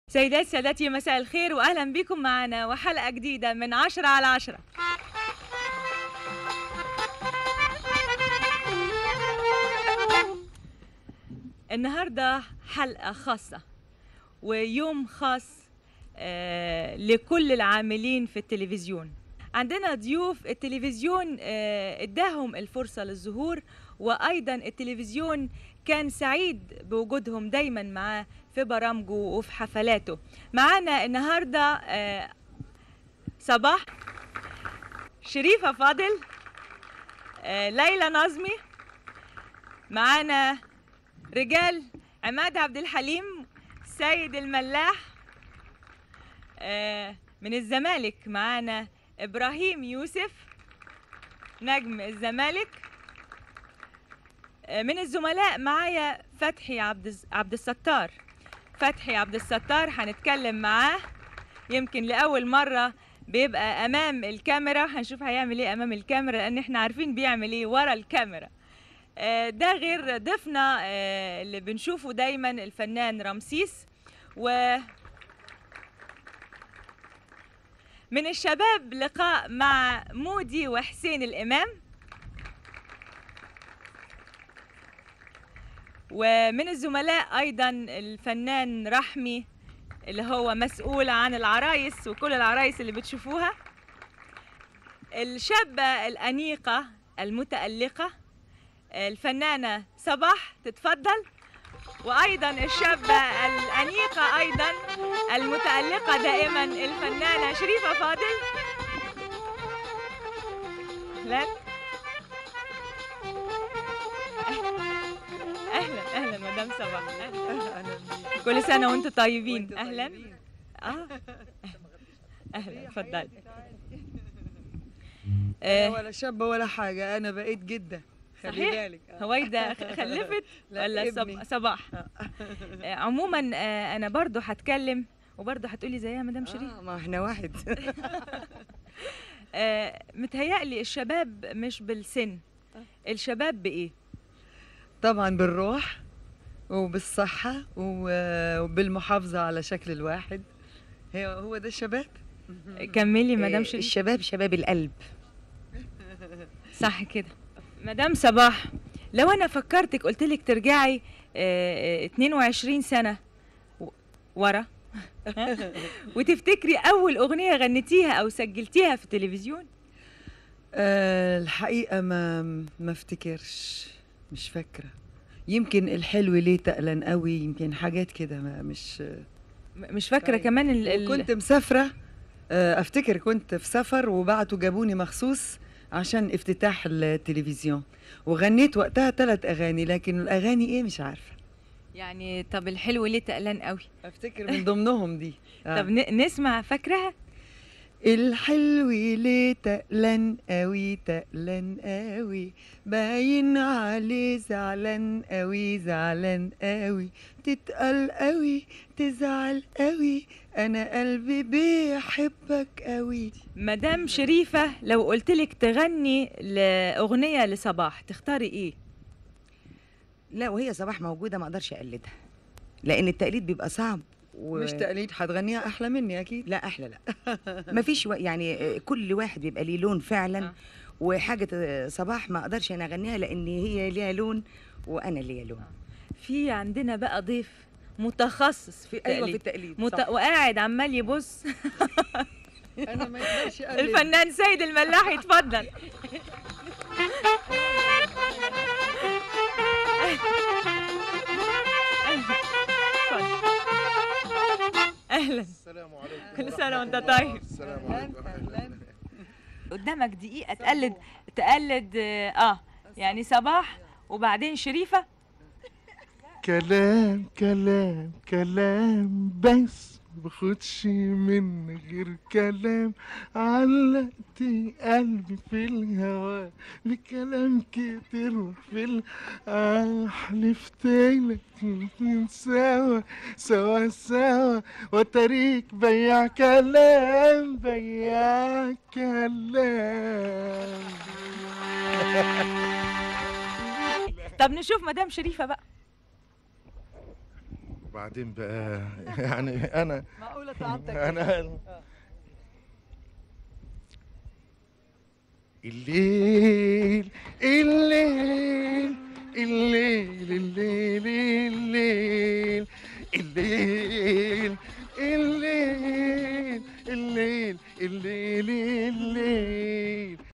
سيدات سادتي مساء الخير واهلا بكم معنا وحلقه جديده من عشرة على عشرة النهارده حلقه خاصه ويوم خاص آه، لكل العاملين في التلفزيون عندنا ضيوف التلفزيون آه، اداهم الفرصه للظهور وايضا التلفزيون كان سعيد بوجودهم دايما معاه في برامجه وفي حفلاته معانا النهارده آه، صباح شريفة فاضل آه، ليلى نظمي معانا رجال عماد عبد الحليم سيد الملاح آه، من الزمالك معانا ابراهيم يوسف نجم الزمالك آه، من الزملاء معايا فتحي عبد الز- عبد الستار فتحي عبد الستار هنتكلم معاه يمكن لأول مرة بيبقى أمام الكاميرا هنشوف هيعمل إيه أمام الكاميرا لأن إحنا عارفين بيعمل إيه ورا الكاميرا آه، ده غير ضيفنا آه، اللي بنشوفه دايما الفنان رمسيس و من الشباب لقاء مع مودي وحسين الإمام ومن الزملاء أيضا الفنان رحمي اللي هو مسؤول عن العرايس وكل العرايس اللي بتشوفوها الشابة الأنيقة المتألقة الفنانة صباح تتفضل وأيضا الشابة الأنيقة أيضا المتألقة دائما الفنانة شريفة فاضل أهلا أهلا أهلا مدام صباح أهلا كل سنة وأنتم طيبين أهلا آه أهلا اتفضلي أنا آه، ولا شابة ولا حاجة أنا بقيت جدة خلي صحيح؟ بالك آه. هويدا خلفت لا، ولا صب... ابني. صباح آه، عموما آه، انا برضو هتكلم وبرضو هتقولي زيها مدام شريف آه ما احنا واحد آه، متهيألي الشباب مش بالسن الشباب بايه طبعا بالروح وبالصحة و- وبالمحافظة على شكل الواحد هي هو ده الشباب كملي مدام آه، شريف الشباب شباب القلب صح كده مدام صباح لو انا فكرتك قلت لك ترجعي آه، آه، 22 سنه و- ورا وتفتكري اول اغنيه غنيتيها او سجلتيها في التلفزيون آه الحقيقة ما ما افتكرش مش فاكرة يمكن الحلو ليه تقلن قوي يمكن حاجات كده ما مش م- مش فاكره طيب. كمان ال... ال... كنت مسافرة آه، افتكر كنت في سفر وبعتوا جابوني مخصوص عشان افتتاح التلفزيون وغنيت وقتها ثلاث اغاني لكن الاغاني ايه مش عارفه يعني طب الحلو ليه تقلان قوي افتكر من ضمنهم دي آه. طب ن... نسمع فاكراها الحلو ليه تقلن قوي تقلن قوي باين عليه زعلان قوي زعلان قوي تتقل قوي تزعل قوي انا قلبي بيحبك قوي مدام شريفه لو قلت لك تغني لاغنيه لصباح تختاري ايه لا وهي صباح موجوده ما اقدرش اقلدها لان التقليد بيبقى صعب و... مش تقليد هتغنيها احلى مني اكيد لا احلى لا ما فيش و... يعني آه، كل واحد بيبقى ليه لون فعلا آه. وحاجه آه، صباح ما اقدرش انا اغنيها لان هي ليها لون وانا ليا لون في عندنا بقى ضيف متخصص في ايوه في التقليد التقليد مت... صح. وقاعد عمال يبص انا ما يقدرش اقلد الفنان سيد الملاح يتفضل اهلا السلام عليكم كل سنة ورحمة وأنت الله. طيب. السلام عليكم أهلاً. قدامك دقيقة تقلد تقلد اه يعني صباح وبعدين شريفة كلام كلام كلام بس بخدش من غير كلام علقت قلبي في الهوا بكلام كتير في ال- آه، حلفت لك نكون سوا سوا سوا وتريك بيع كلام بيع كلام طب نشوف مدام شريفة بقى وبعدين بقى يعني انا معقولة طعمتك انا الليل الليل الليل الليل الليل الليل الليل الليل الليل الليل